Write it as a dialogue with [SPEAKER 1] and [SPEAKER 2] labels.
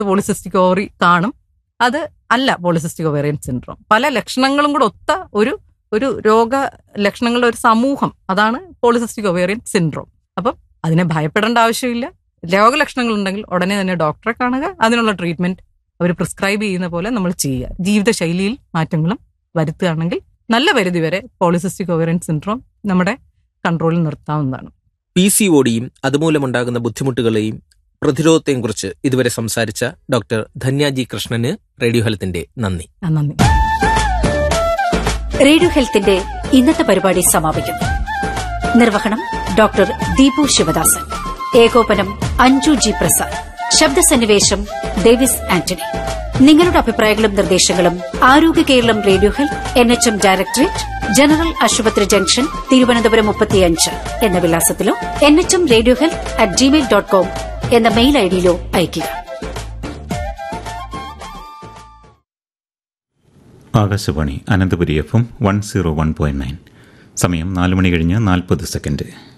[SPEAKER 1] polycystic ovary കാണും അത് അല്ല പോളിസിസ്റ്റിക് ഒവേറിയൻ സിൻഡ്രോം പല ലക്ഷണങ്ങളും കൂടെ ഒത്ത ഒരു ഒരു രോഗ ലക്ഷണങ്ങളുടെ ഒരു സമൂഹം അതാണ് പോളിസിസ്റ്റിക് ഒവേറിയൻ സിൻഡ്രോം അപ്പം അതിനെ ഭയപ്പെടേണ്ട ആവശ്യമില്ല രോഗലക്ഷണങ്ങൾ ഉണ്ടെങ്കിൽ ഉടനെ തന്നെ ഡോക്ടറെ കാണുക അതിനുള്ള ട്രീറ്റ്മെന്റ് അവർ പ്രിസ്ക്രൈബ് ചെയ്യുന്ന പോലെ നമ്മൾ ചെയ്യുക ജീവിതശൈലിയിൽ മാറ്റങ്ങളും വരുത്തുകയാണെങ്കിൽ നല്ല പരിധി വരെ പോളിസിസ്റ്റിക് ഒവേറിയൻ സിൻഡ്രോം നമ്മുടെ കൺട്രോളിൽ നിർത്താവുന്നതാണ്
[SPEAKER 2] പി സി ഒടിയും അതുമൂലമുണ്ടാകുന്ന ബുദ്ധിമുട്ടുകളെയും പ്രതിരോധത്തെയും കുറിച്ച് ഇതുവരെ സംസാരിച്ച ഡോക്ടർ ധന്യാജി കൃഷ്ണന് റേഡിയോ ഹെൽത്തിന്റെ നന്ദി
[SPEAKER 1] ആ, നന്ദി
[SPEAKER 3] റേഡിയോ ഹെൽത്തിന്റെ ഇന്നത്തെ പരിപാടി സമാപിക്കുന്നു നിർവഹണം ഡോക്ടർ ദീപു ശിവദാസൻ ഏകോപനം അഞ്ജു ജി പ്രസാദ് ശബ്ദസന്നിവേശം ഡേവിസ് ആന്റണി നിങ്ങളുടെ അഭിപ്രായങ്ങളും നിർദ്ദേശങ്ങളും Arogya Keralam radio health N H M directorate general ആശുപത്രി ജംഗ്ഷൻ തിരുവനന്തപുരം മുപ്പത്തിയഞ്ച് എന്ന വിലാസത്തിലോ N H M radio health at Gmail dot com എന്ന മെയിൽ ഐഡിയിലോ അയയ്ക്കുക
[SPEAKER 4] Akashvani Ananthapuri F M one zero one point nine സമയം നാല് മണി കഴിഞ്ഞ് നാൽപ്പത് സെക്കൻഡ്